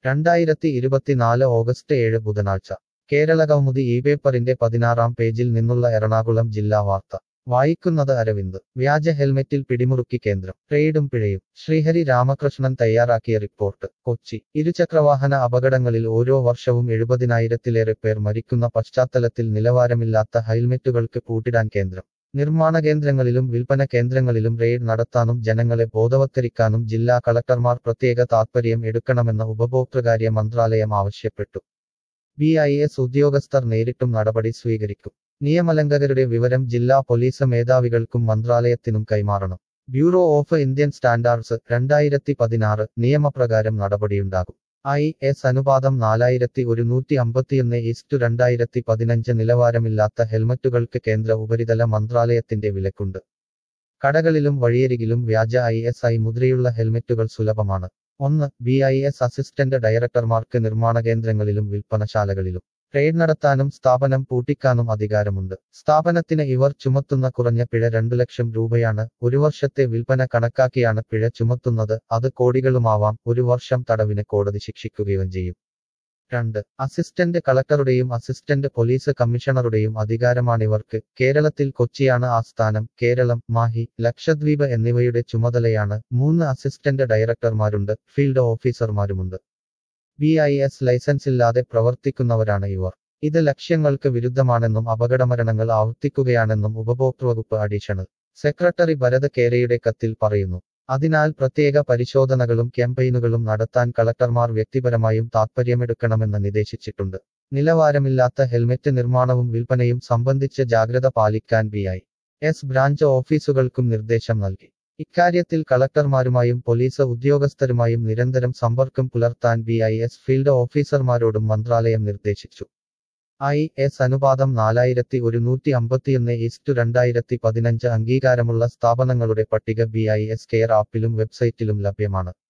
രണ്ടായിരത്തി ഇരുപത്തിനാല് ഓഗസ്റ്റ് ഏഴ് ബുധനാഴ്ച കേരളകൗമുദി ഈ പേപ്പറിന്റെ പതിനാറാം പേജിൽ നിന്നുള്ള എറണാകുളം ജില്ലാ വാർത്ത വായിക്കുന്നത് അരവിന്ദ് വ്യാജ ഹെൽമെറ്റിൽ പിടിമുറുക്കി കേന്ദ്രം റെയ്ഡും പിഴയും ശ്രീഹരി രാമകൃഷ്ണൻ തയ്യാറാക്കിയ റിപ്പോർട്ട് കൊച്ചി ഇരുചക്രവാഹന അപകടങ്ങളിൽ ഓരോ വർഷവും എഴുപതിനായിരത്തിലേറെ പേർ മരിക്കുന്ന പശ്ചാത്തലത്തിൽ നിലവാരമില്ലാത്ത ഹെൽമെറ്റുകൾക്ക് പൂട്ടിടാൻ കേന്ദ്രം നിർമ്മാണ കേന്ദ്രങ്ങളിലും വിൽപ്പന കേന്ദ്രങ്ങളിലും റെയ്ഡ് നടത്താനും ജനങ്ങളെ ബോധവത്കരിക്കാനും ജില്ലാ കളക്ടർമാർ പ്രത്യേക താത്പര്യം എടുക്കണമെന്ന് ഉപഭോക്തൃകാര്യ മന്ത്രാലയം ആവശ്യപ്പെട്ടു ബി ഐ എസ് ഉദ്യോഗസ്ഥർ നേരിട്ടും നടപടി സ്വീകരിക്കും നിയമലംഘകരുടെ വിവരം ജില്ലാ പോലീസ് മേധാവികൾക്കും മന്ത്രാലയത്തിനും കൈമാറണം ബ്യൂറോ ഓഫ് ഇന്ത്യൻ സ്റ്റാൻഡാർഡ്സ് രണ്ടായിരത്തി പതിനാറ് നിയമപ്രകാരം നടപടിയുണ്ടാകും ഐ എസ് അനുപാതം നാലായിരത്തി ഒരുന്നൂറ്റി അമ്പത്തിയൊന്ന് ഈസ്റ്റു രണ്ടായിരത്തി പതിനഞ്ച് നിലവാരമില്ലാത്ത ഹെൽമറ്റുകൾക്ക് കേന്ദ്ര ഉപരിതല മന്ത്രാലയത്തിന്റെ വിലക്കുണ്ട് കടകളിലും വഴിയരികിലും വ്യാജ ഐ എസ് ഐ മുദ്രയുള്ള ഹെൽമറ്റുകൾ സുലഭമാണ് ഒന്ന് ബി ഐ എസ് അസിസ്റ്റന്റ് ഡയറക്ടർമാർക്ക് നിർമ്മാണ കേന്ദ്രങ്ങളിലും വിൽപ്പനശാലകളിലും ട്രേഡ് നടത്താനും സ്ഥാപനം പൂട്ടിക്കാനും അധികാരമുണ്ട് സ്ഥാപനത്തിന് ഇവർ ചുമത്തുന്ന കുറഞ്ഞ പിഴ രണ്ടു ലക്ഷം രൂപയാണ് ഒരു വർഷത്തെ വിൽപ്പന കണക്കാക്കിയാണ് പിഴ ചുമത്തുന്നത് അത് കോടികളുമാവാം ഒരു വർഷം തടവിന് കോടതി ശിക്ഷിക്കുകയും ചെയ്യും രണ്ട് അസിസ്റ്റന്റ് കളക്ടറുടെയും അസിസ്റ്റന്റ് പോലീസ് കമ്മീഷണറുടെയും അധികാരമാണിവർക്ക് കേരളത്തിൽ കൊച്ചിയാണ് ആസ്ഥാനം കേരളം മാഹി ലക്ഷദ്വീപ് എന്നിവയുടെ ചുമതലയാണ് മൂന്ന് അസിസ്റ്റന്റ് ഡയറക്ടർമാരുണ്ട് ഫീൽഡ് ഓഫീസർമാരുമുണ്ട് ബി ഐ എസ് ലൈസൻസില്ലാതെ പ്രവർത്തിക്കുന്നവരാണ് ഇവർ ഇത് ലക്ഷ്യങ്ങൾക്ക് വിരുദ്ധമാണെന്നും അപകടമരണങ്ങൾ ആവർത്തിക്കുകയാണെന്നും ഉപഭോക്തൃ വകുപ്പ് അഡീഷണൽ സെക്രട്ടറി ഭരത് കേരയുടെ കത്തിൽ പറയുന്നു അതിനാൽ പ്രത്യേക പരിശോധനകളും ക്യാമ്പയിനുകളും നടത്താൻ കളക്ടർമാർ വ്യക്തിപരമായും താത്പര്യമെടുക്കണമെന്ന് നിർദ്ദേശിച്ചിട്ടുണ്ട് നിലവാരമില്ലാത്ത ഹെൽമെറ്റ് നിർമ്മാണവും വിൽപ്പനയും സംബന്ധിച്ച് ജാഗ്രത പാലിക്കാൻ ബി ഐ എസ് ബ്രാഞ്ച് ഓഫീസുകൾക്കും നിർദ്ദേശം നൽകി ഇക്കാര്യത്തിൽ കളക്ടർമാരുമായും പോലീസ് ഉദ്യോഗസ്ഥരുമായും നിരന്തരം സമ്പർക്കം പുലർത്താൻ ബി ഐ എസ് ഫീൽഡ് ഓഫീസർമാരോടും മന്ത്രാലയം നിർദ്ദേശിച്ചു ഐ എസ് അനുപാതം നാലായിരത്തി ഒരുന്നൂറ്റി അമ്പത്തിയൊന്ന് ഈസ്റ്റു രണ്ടായിരത്തി പതിനഞ്ച് അംഗീകാരമുള്ള സ്ഥാപനങ്ങളുടെ പട്ടിക ബി ഐ എസ് കെയർ ആപ്പിലും വെബ്സൈറ്റിലും ലഭ്യമാണ്